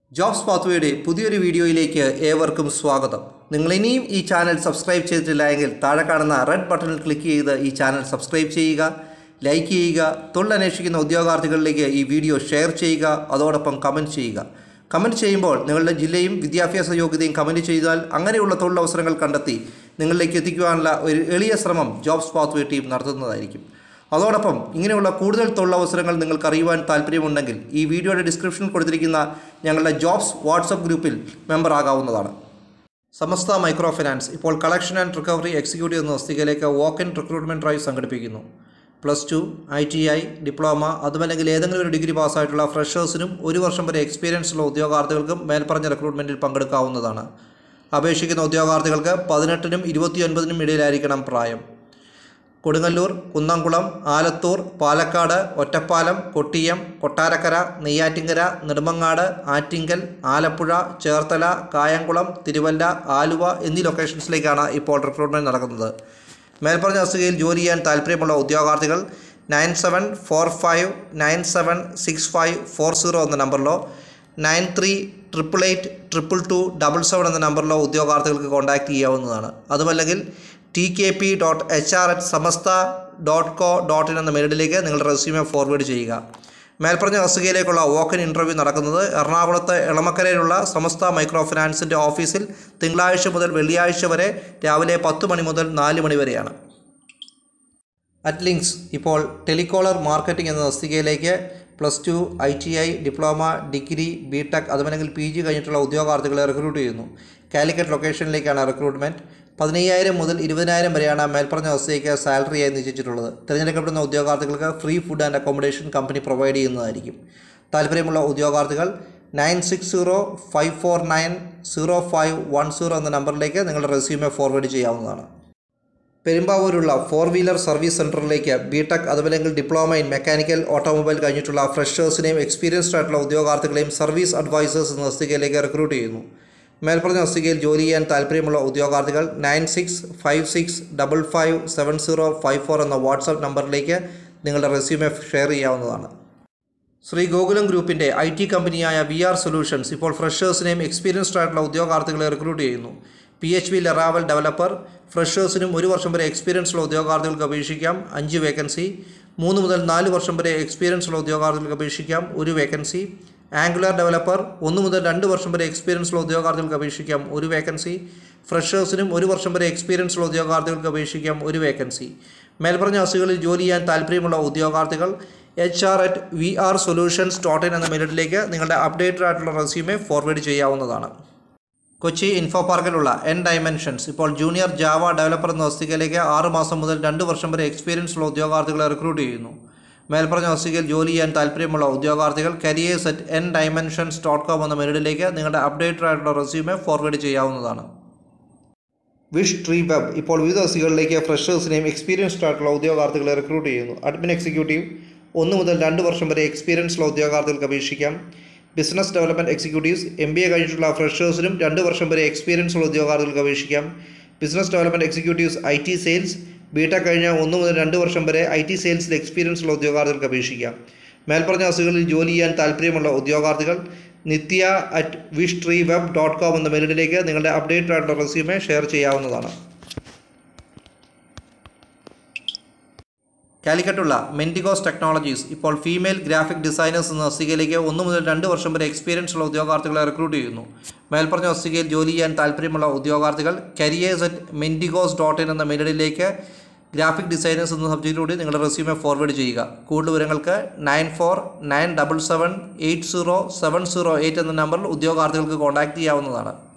jobs പാത്വേയുടെ പുതിയൊരു വീഡിയോയിലേക്ക് ഏവർക്കും സ്വാഗതം നിങ്ങൾ ഇനിയും ഈ ചാനൽ സബ്സ്ക്രൈബ് ചെയ്തിട്ടില്ല എങ്കിൽ താഴെ കാണുന്ന റെഡ് ബട്ടണിൽ ക്ലിക്ക് ചെയ്ത് ഈ ചാനൽ സബ്സ്ക്രൈബ് ചെയ്യുക ലൈക്ക് ചെയ്യുക തൊഴിലന്വേഷിക്കുന്ന ഉദ്യോഗാർത്ഥികളിലേക്ക് ഈ വീഡിയോ ഷെയർ ചെയ്യുക അതോടൊപ്പം കമൻറ്റ് ചെയ്യുക കമൻറ്റ് ചെയ്യുമ്പോൾ നിങ്ങളുടെ ജില്ലയും വിദ്യാഭ്യാസ യോഗ്യതയും കമൻറ്റ് ചെയ്താൽ അങ്ങനെയുള്ള തൊഴിലവസരങ്ങൾ കണ്ടെത്തി നിങ്ങളിലേക്ക് എത്തിക്കുവാനുള്ള ഒരു എളിയ ശ്രമം ജോബ്സ് പാത്വേ ടീം നടത്തുന്നതായിരിക്കും അതോടൊപ്പം ഇങ്ങനെയുള്ള കൂടുതൽ തൊഴിലവസരങ്ങൾ നിങ്ങൾക്ക് അറിയുവാൻ താല്പര്യമുണ്ടെങ്കിൽ ഈ വീഡിയോയുടെ ഡിസ്ക്രിപ്ഷനിൽ കൊടുത്തിരിക്കുന്ന ഞങ്ങളുടെ ജോബ്സ് വാട്സപ്പ് ഗ്രൂപ്പിൽ മെമ്പർ ആകാവുന്നതാണ് സമസ്ത മൈക്രോ ഫിനാൻസ് ഇപ്പോൾ കളക്ഷൻ ആൻഡ് റിക്കവറി എക്സിക്യൂട്ടീവ് എന്ന തസ്തികയിലേക്ക് വാക്ക് ഇൻ റിക്രൂട്ട്മെൻറ്റ് ഡ്രൈവ് സംഘടിപ്പിക്കുന്നു plus two I T I diploma അതുമല്ലെങ്കിൽ ഏതെങ്കിലും ഒരു ഡിഗ്രി പാസ്സായിട്ടുള്ള ഫ്രഷേഴ്സിനും ഒരു വർഷം വരെ എക്സ്പീരിയൻസ് ഉള്ള ഉദ്യോഗാർത്ഥികൾക്കും മേൽപ്പറഞ്ഞ റിക്രൂട്ട്മെൻറ്റിൽ പങ്കെടുക്കാവുന്നതാണ് അപേക്ഷിക്കുന്ന ഉദ്യോഗാർത്ഥികൾക്ക് പതിനെട്ടിനും ഇരുപത്തിയൊൻപതിനും ഇടയിലായിരിക്കണം പ്രായം കൊടുങ്ങല്ലൂർ കുന്നംകുളം ആലത്തൂർ പാലക്കാട് ഒറ്റപ്പാലം കൊട്ടിയം കൊട്ടാരക്കര നെയ്യാറ്റിങ്കര നെടുമങ്ങാട് ആറ്റിങ്കൽ ആലപ്പുഴ ചേർത്തല കായംകുളം തിരുവല്ല ആലുവ എന്നീ ലൊക്കേഷൻസിലേക്കാണ് ഇപ്പോൾ റിക്രൂട്ട്മെൻറ്റ് നടക്കുന്നത് മേൽപ്പറഞ്ഞ തസ്തികയിൽ ജോലി ചെയ്യാൻ താല്പര്യമുള്ള ഉദ്യോഗാർത്ഥികൾ nine seven four five nine seven six five four zero എന്ന നമ്പറിലോ nine three triple eight triple two double seven എന്ന നമ്പറിലോ ഉദ്യോഗാർത്ഥികൾക്ക് കോൺടാക്റ്റ് ചെയ്യാവുന്നതാണ് അതുമല്ലെങ്കിൽ T K P dot H R at Samastha dot co dot in എന്ന മെയിലിലേക്ക് നിങ്ങളുടെ റെസ്യൂമെ ഫോർവേഡ് ചെയ്യുക മേൽപ്പറഞ്ഞ തസ്തികയിലേക്കുള്ള വോക്കൻ ഇൻ്റർവ്യൂ നടക്കുന്നത് എറണാകുളത്ത് എളമക്കരയിലുള്ള സമസ്ത മൈക്രോ ഫിനാൻസിൻ്റെ ഓഫീസിൽ തിങ്കളാഴ്ച മുതൽ വെള്ളിയാഴ്ച വരെ രാവിലെ പത്ത് മണി മുതൽ നാല് മണി വരെയാണ് അറ്റ്ലിങ്സ് ഇപ്പോൾ ടെലികോളർ മാർക്കറ്റിംഗ് എന്ന തസ്തികയിലേക്ക് plus two I T I diploma degree B tech അതുമല്ലെങ്കിൽ പി ജി കഴിഞ്ഞിട്ടുള്ള ഉദ്യോഗാർത്ഥികളെ റിക്രൂട്ട് ചെയ്യുന്നു കാലിക്കറ്റ് ലൊക്കേഷനിലേക്കാണ് റിക്രൂട്ട്മെൻറ്റ് പതിനയ്യായിരം മുതൽ ഇരുപതിനായിരം വരെയാണ് മേൽപ്പറഞ്ഞ തസ്തികയ്ക്ക് സാലറിയായി നിശ്ചയിച്ചിട്ടുള്ളത് തിരഞ്ഞെടുക്കപ്പെടുന്ന ഉദ്യോഗാർത്ഥികൾക്ക് free food and accommodation company provide ചെയ്യുന്നതായിരിക്കും താല്പര്യമുള്ള ഉദ്യോഗാർത്ഥികൾ nine six zero five four nine zero five one zero എന്ന നമ്പറിലേക്ക് നിങ്ങളുടെ റെസ്യൂമെ ഫോർവേഡ് ചെയ്യാവുന്നതാണ് പെരുമ്പാവൂരുള്ള ഫോർ വീലർ സർവീസ് സെൻറ്ററിലേക്ക് ബി ടെക് അതുമല്ലെങ്കിൽ ഡിപ്ലോമ ഇൻ മെക്കാനിക്കൽ ഓട്ടോമൊബൈൽ കഴിഞ്ഞിട്ടുള്ള ഫ്രഷേഴ്സിനെയും എക്സ്പീരിയൻസ്ഡ് ആയിട്ടുള്ള ഉദ്യോഗാർത്ഥികളെയും സർവീസ് അഡ്വൈസേഴ്സ് എന്ന തസ്തികയിലേക്ക് റിക്രൂട്ട് ചെയ്യുന്നു മേൽപ്പറഞ്ഞ തസ്തികയിൽ ജോലി ചെയ്യാൻ താല്പര്യമുള്ള ഉദ്യോഗാർത്ഥികൾ nine six five six double five seven zero five four എന്ന വാട്സാപ്പ് നമ്പറിലേക്ക് നിങ്ങളുടെ റെസ്യൂമെ ഷെയർ ചെയ്യാവുന്നതാണ് ശ്രീ ഗോകുലം ഗ്രൂപ്പിൻ്റെ ഐ ടി കമ്പനിയായ വി ആർ സൊല്യൂഷൻസ് ഇപ്പോൾ ഫ്രഷേഴ്സിനെയും എക്സ്പീരിയൻസ്ഡ് ആയിട്ടുള്ള ഉദ്യോഗാർത്ഥികളെ റിക്രൂട്ട് ചെയ്യുന്നു P H P Laravel developer ഫ്രഷേഴ്സിനും ഒരു വർഷം വരെ എക്സ്പീരിയൻസ് ഉള്ള ഉദ്യോഗാർത്ഥികൾക്ക് അപേക്ഷിക്കാം അഞ്ച് വേക്കൻസി മൂന്ന് മുതൽ നാല് വർഷം വരെ എക്സ്പീരിയൻസ് ഉള്ള ഉദ്യോഗാർത്ഥികൾക്ക് അപേക്ഷിക്കാം ഒരു വേക്കൻസി ആംഗുലർ ഡെവലപ്പർ ഒന്ന് മുതൽ രണ്ട് വർഷം വരെ എക്സ്പീരിയൻസ് ഉള്ള ഉദ്യോഗാർത്ഥികൾക്ക് അപേക്ഷിക്കാം ഒരു വേക്കൻസി ഫ്രഷേഴ്സിനും ഒരു വർഷം വരെ എക്സ്പീരിയൻസ് ഉള്ള ഉദ്യോഗാർത്ഥികൾക്ക് അപേക്ഷിക്കാം ഒരു വേക്കൻസി മേൽപ്പറഞ്ഞ ഹസുകളിൽ ജോലി ചെയ്യാൻ താല്പര്യമുള്ള ഉദ്യോഗാർത്ഥികൾ H R at V R solutions dot in എന്ന മെയിലിലേക്ക് നിങ്ങളുടെ അപ്ഡേറ്റഡ് ആയിട്ടുള്ള റെസ്യൂമെ ഫോർവേഡ് ചെയ്യാവുന്നതാണ് കൊച്ചി ഇൻഫോ പാർക്കിലുള്ള എൻ ഡൈമെൻഷൻസ് ഇപ്പോൾ ജൂനിയർ ജാവ ഡെവലപ്പർ എന്ന തസ്തികയിലേക്ക് ആറ് മാസം മുതൽ രണ്ട് വർഷം വരെ എക്സ്പീരിയൻസ് ഉള്ള ഉദ്യോഗാർത്ഥികളെ റിക്രൂട്ട് ചെയ്യുന്നു മേൽപ്പറഞ്ഞ തസ്തികയിൽ ജോലി ചെയ്യാൻ താല്പര്യമുള്ള ഉദ്യോഗാർത്ഥികൾ careers at N dimensions dot com എന്ന മെയിലിലേക്ക് നിങ്ങളുടെ അപ്ഡേറ്റഡ് ആയിട്ടുള്ള റെസ്യൂമെ ഫോർവേഡ് ചെയ്യാവുന്നതാണ് വിഷ് ട്രീ വെബ് ഇപ്പോൾ വിവിധ തസ്തികകളിലേക്ക് ഫ്രഷേഴ്സിനെയും എക്സ്പീരിയൻസ്ഡ് ആയിട്ടുള്ള ഉദ്യോഗാർത്ഥികളെ റിക്രൂട്ട് ചെയ്യുന്നു അഡ്മിൻ എക്സിക്യൂട്ടീവ് ഒന്ന് മുതൽ രണ്ട് വർഷം വരെ എക്സ്പീരിയൻസ് ഉള്ള ഉദ്യോഗാർത്ഥികൾക്ക് അപേക്ഷിക്കാം business development executives M B A കഴിഞ്ഞിട്ടുള്ള ഫ്രഷേഴ്സിനും രണ്ട് വർഷം വരെ എക്സ്പീരിയൻസ് ഉള്ള ഉദ്യോഗാർത്ഥികൾക്ക് അപേക്ഷിക്കാം business development executives I T sales B tech കഴിഞ്ഞ ഒന്ന് മുതൽ രണ്ട് വർഷം വരെ ഐ ടി സെയിൽസിൽ എക്സ്പീരിയൻസ് ഉള്ള ഉദ്യോഗാർത്ഥികൾക്ക് അപേക്ഷിക്കാം മേൽപ്പറഞ്ഞ തസ്തികകളിൽ ജോലി ചെയ്യാൻ താല്പര്യമുള്ള ഉദ്യോഗാർത്ഥികൾ Nithya at wish tree web dot com എന്ന മെയിലിലേക്ക് നിങ്ങളുടെ അപ്ഡേറ്റഡ് ആയിട്ടുള്ള റെസ്യൂമെ ഷെയർ ചെയ്യാവുന്നതാണ് കാലിക്കറ്റുള്ള മെൻറ്റിഗോസ് ടെക്നോളജീസ് ഇപ്പോൾ ഫീമെയിൽ ഗ്രാഫിക് ഡിസൈനേഴ്സ് എന്ന തസ്തികയിലേക്ക് ഒന്ന് മുതൽ രണ്ട് വർഷം വരെ എക്സ്പീരിയൻസ് ഉള്ള ഉദ്യോഗാർത്ഥികളെ റിക്രൂട്ട് ചെയ്യുന്നു മേൽപ്പറഞ്ഞ തസ്തികയിൽ ജോലി ചെയ്യാൻ താല്പര്യമുള്ള ഉദ്യോഗാർത്ഥികൾ careers at Mentigos dot in എന്ന മെയിലിലേക്ക് ഗ്രാഫിക് ഡിസൈനേഴ്സ് എന്ന സബ്ജക്റ്റിലൂടെ നിങ്ങളുടെ റെസ്യൂമെ ഫോർവേഡ് ചെയ്യുക കൂടുതൽ വിവരങ്ങൾക്ക് nine four nine double seven eight zero seven zero eight എന്ന നമ്പറിൽ ഉദ്യോഗാർത്ഥികൾക്ക് കോൺടാക്റ്റ് ചെയ്യാവുന്നതാണ്